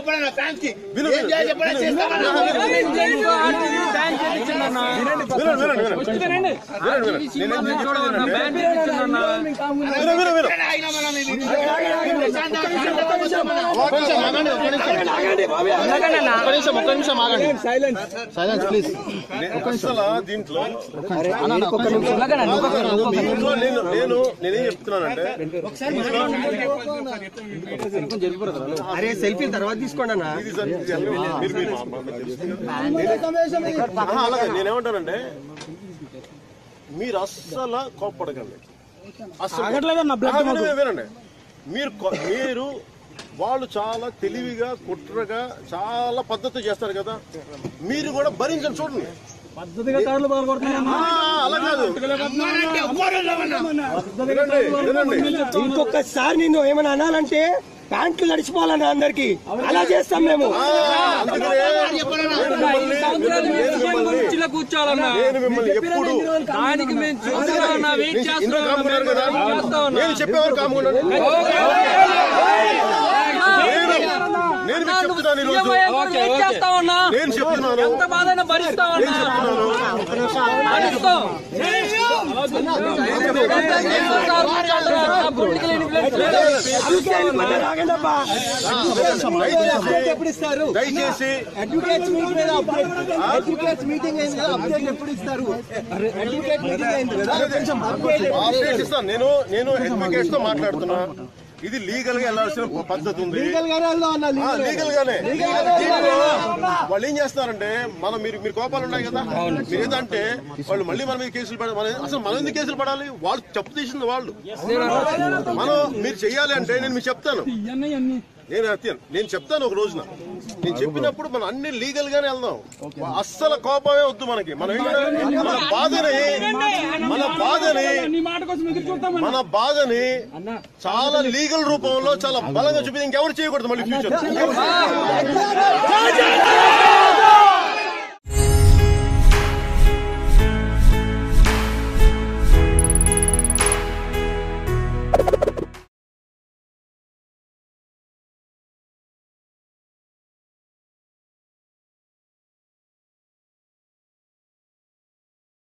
చెప్పండి నా ఫ్యాన్స్ కి విను, ఏం చేయాలి చెప్పండి చేస్తామన్నా వినండి వినండి వినండి వినండి వినండి నేనేం చెప్తున్నానంటే విను విను విను ఆగినామన్నా మేము. ప్రశాంతంగా కొంచెం ఆగండి, ఒక్క నిమిషం. ఒక్క నిమిషం ఆగండి సైలెన్స్ ప్లీజ్ అసలు దీంట్లో దీంట్లో నేను నేను నేనేం చెప్తున్నానంటే అరే సెల్ఫీ తర్వాత తీసుకోండి అన్న ఇది సార్, ఇది అన్నీ మీరు మీరు మా- మా- మీకు తెలుస్తుంది కదా. ఆహా, అలాగే నేనేమంటానంటే మీరు అస్సలు కోప్పడకండి అస్సలు ఆహా, వినండి, వినండి మీరు కొ- మీరు వాళ్ళు చాలా తెలివిగా కుట్రగా చాలా పద్ధతి చేస్తారు కదా మీరు కూడా భరించండి చూడండి ఆ, అలా కాదు అమ్మానంటే ఎవ్వరు లేవన్నా. వినండి వినండి ఇంకొకసారి నిన్ను ఏమైనా అనాలంటే ప్యాంట్లు నడిచిపోవాలన్న అందరికి అలా చేస్తాం మేము ఆ, అందుకనే చెప్పండన్నా. నేను మిమ్మల్ని- నేను మిమ్మల్ని కుర్చీలో కూర్చోవాలన్నా నేను మిమ్మల్ని ఎప్పుడు దానికి మేము చూస్తున్నామన్నా వెయిట్ ఇందులో చేస్తున్నాం కాముకున్నారు కదా నేను చెప్పేవారు కాముకున్నాను నేను నేను మీకు చెప్తున్నాను ఈరోజు వెయిట్ చేస్తామన్నా నేను చెప్తున్నాను ఎంత బాధైనా భరిస్తామన్నా భరిస్తాం పొలిటికల్ దయచేసి ఎప్పుడు ఇస్తారు దయచేసి అడ్వకేట్స్ మీటింగ్ మీద అప్డేట్ అడ్వకేట్స్ మీటింగ్ అయింది కదా అప్డేట్ ఎప్పుడు ఇస్తారు అడ్వకేట్ మీటింగ్ అయింది కదా అప్డేట్ అప్డేట్ ఇస్తాను నేను నేను అడ్వకేట్స్ తో మాట్లాడుతున్నా ఇది లీగల్ గా వెళ్ళాల్సిన పద్ధతి ఉంది లీగల్ గానే వెళ్దాం అన్న ఆ, లీగల్ లీగల్ గానే దీంట్లో వాళ్ళు ఏం చేస్తారంటే మనం మీరు మీరు కోపాలు ఉన్నాయి కదా మీరు ఏంటంటే వాళ్ళు మళ్ళీ మన మీద కేసులు పడాలి మన అసలు మన ఎందుకు కేసులు పడాలి వాళ్ళు చెప్పు తీసింది వాళ్ళు మనం మీరు చెయ్యాలి అంటే నేను మీకు చెప్తాను నేను అత్యను నేను చెప్తాను ఒక రోజున నేను చెప్పినప్పుడు మనం అన్ని లీగల్ గానే వెళ్దాం అస్సలు కోపమే వద్దు మనకి మనం ఏంటంటే మన బాధని మన బాధని మన బాధని చాలా లీగల్ రూపంలో చాలా బలంగా చూపి ఇంకెవరు చేయకూడదు మళ్ళీ ఫ్యూచర్